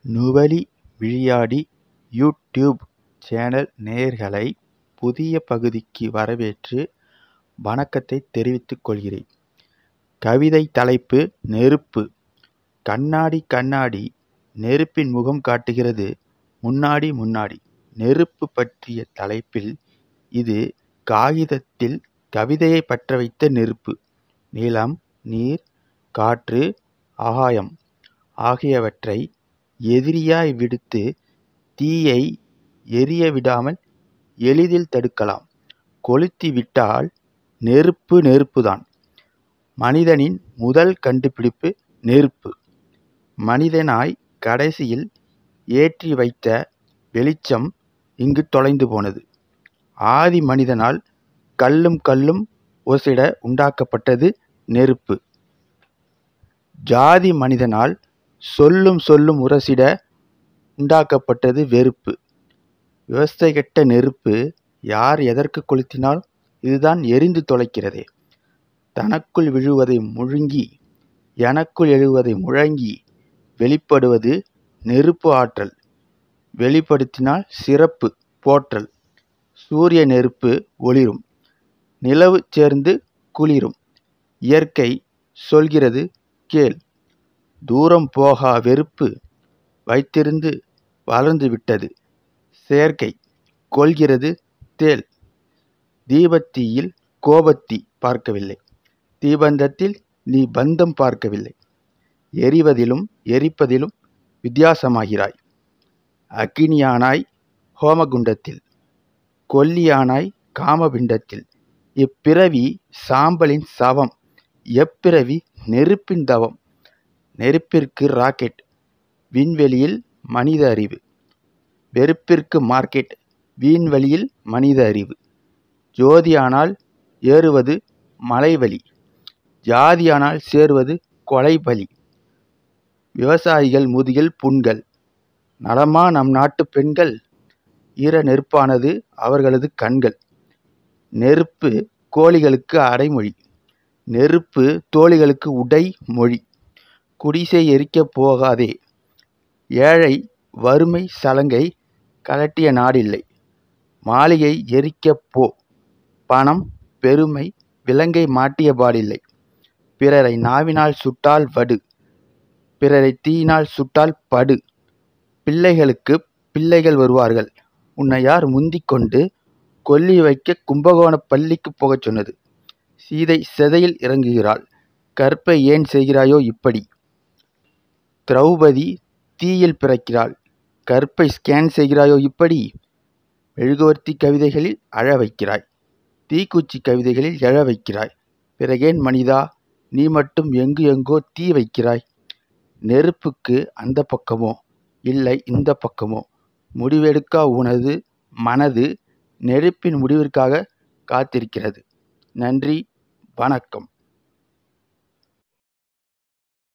நுவலி விளையாடி YouTube channel நேயர்களை புதிய பகுதிக்கு வரவேற்று வணக்கத்தை தெரிவித்துக் கொள்கிறேன் கவிதை தலைப்பு நெருப்பு கண்ணாடி கண்ணாடி நெருப்பின் முகம் காட்டுகிறது முன்னாடி முன்னாடி நெருப்பு பற்றிய தலைப்பில் இது காகிதத்தில் கவிதையை பற்ற வைத்த நெருப்பு நிலம் நீர் காற்று ஆகாயம் ஆகியவற்றை எதிரியாய் விடுத்து தீயை எரிய விடாமல் எளிதில் தடுக்கலாம் கொளுத்தி விட்டால் நெருப்பு நெருப்புதான் மனிதனின் முதல் கண்டுபிடிப்பு நெருப்பு மனிதனாய் கடைசியில் ஏற்றி வைத்த வெளிச்சம் இங்கு தொலைந்து போனது ஆதி மனிதனால் கல்லும் கல்லும் ஓசிட உண்டாக்கப்பட்டது நெருப்பு ஜாதி மனிதனால் சொல்லும் சொல்லும் உரசிட உண்டாக்கப்பட்டது வெறுப்பு விவஸ்தை கெட்ட நெருப்பு யார் எதற்கு கொளுத்தினாலும் இதுதான் எரிந்து தொலைக்கிறதே தனக்குள் விழுவதை முழுங்கி எனக்குள் எழுவதை முழங்கி வெளிப்படுவது நெருப்பு ஆற்றல் வெளிப்படுத்தினால் சிறப்பு போற்றல் சூரிய நெருப்பு ஒளிரும் நிலவு சேர்ந்து குளிரும் இயற்கை சொல்கிறது கேள் தூரம் போகா வெறுப்பு வைத்திருந்து வளர்ந்து விட்டது செயற்கை கொள்கிறது தேள் தீபத்தீயில் கோபத்தீ பார்க்கவில்லை தீபந்தத்தில் நீ பந்தம் பார்க்கவில்லை எரிவதிலும் எரிப்பதிலும் வித்தியாசமாகிறாய் அக்கினியானாய் ஹோமகுண்டத்தில் கொல்லியானாய் காமபிண்டத்தில் இப்பிறவி சாம்பலின் சவம் எப்பிறவி நெருப்பின் தவம் நெருப்பிற்கு ராக்கெட் விண்வெளியில் மனித அறிவு வெறுப்பிற்கு மார்க்கெட் வீண்வெளியில் மனித அறிவு ஜோதியானால் ஏறுவது மலைவழி ஜாதியானால் சேருவது கொலை பலி விவசாயிகள் முதுகில் புண்கள் நலமா நம் நாட்டு பெண்கள் ஈர நெருப்பானது அவர்களது கண்கள் நெருப்பு கோழிகளுக்கு அடைமொழி நெருப்பு தோழிகளுக்கு உடை மொழி குடிசை எரிக்கப் போகாதே ஏழை வறுமை சலங்கை கலட்டிய நாடில்லை மாளிகை எரிக்கப் போ பணம் பெருமை விலங்கை மாட்டிய பாடில்லை பிறரை நாவினால் சுட்டால் வடு பிறரை தீயினால் சுட்டால் படு பிள்ளைகளுக்கு பிள்ளைகள் வருவார்கள் உன்னை யார் முந்திக் கொண்டு கொல்லி வைக்க கும்பகோணப் பள்ளிக்கு போகச் சொன்னது சீதை செதையில் இறங்குகிறாள் கற்பை ஏன் செய்கிறாயோ இப்படி திரௌபதி தீயில் பிறக்கிறாள் கற்பை ஸ்கேன் செய்கிறாயோ இப்படி மெழுகுவர்த்தி கவிதைகளில் அழ வைக்கிறாய் தீக்குச்சி கவிதைகளில் எழ வைக்கிறாய் பிறகேன் மனிதா நீ மட்டும் எங்கு எங்கோ தீ வைக்கிறாய் நெருப்புக்கு அந்த பக்கமோ இல்லை இந்த பக்கமோ முடிவெடுக்கா உனது மனது நெருப்பின் முடிவிற்காக காத்திருக்கிறது நன்றி வணக்கம்